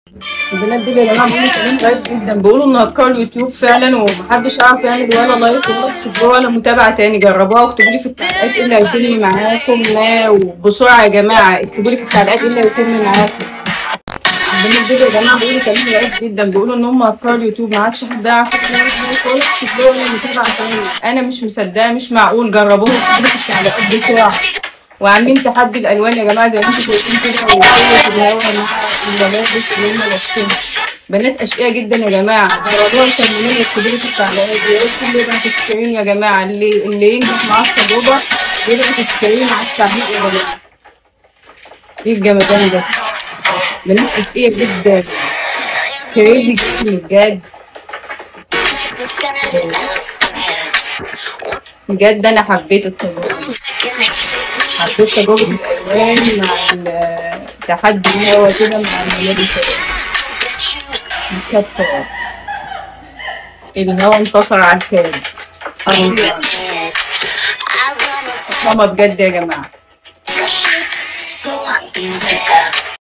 البنات دول يا جماعه بيقولوا كلام غريب جدا بيقولوا ان افكار اليوتيوب فعلا ومحدش عارف يعمل ولا لايك ولا سبسكرايب ولا متابعه تاني جربوها واكتبوا لي في التعليقات ايه اللي هيتم معاكم وبسرعه يا جماعه اكتبوا لي في التعليقات ايه اللي هيتم معاكم البنات دول يا جماعه بيقولوا كلام غريب جدا بيقولوا ان هم افكار اليوتيوب ما عادش حد يعرف يعمل لايك ولا سبسكرايب ولا متابعه تاني انا مش مصدقه مش معقول جربوها واكتبوا لي في التعليقات بسرعه وعاملين تحدي الالوان يا جماعه زي ما انتم شايفين كده وكله في الهوا مع الملابس اللي هم لابسينها بنات اشقياء جدا يا جماعه جربوها وكملوا لي اكتبوا لي في التعليقات يا ريت كل يبقى تسكرين يا جماعه اللي اللي ينجح معاه التجربه يبقى تسكرين على التعليق يا جماعه ايه الجمدان ده بنات اشقياء جدا كريزي جدا بجد بجد انا حبيت التجربه حبيت تجربة الألوان مع التحدي اللي هو كده مع الملابس الكابتن اللي هو انتصر على الكاد ماما بجد يا جماعة So I feel bad.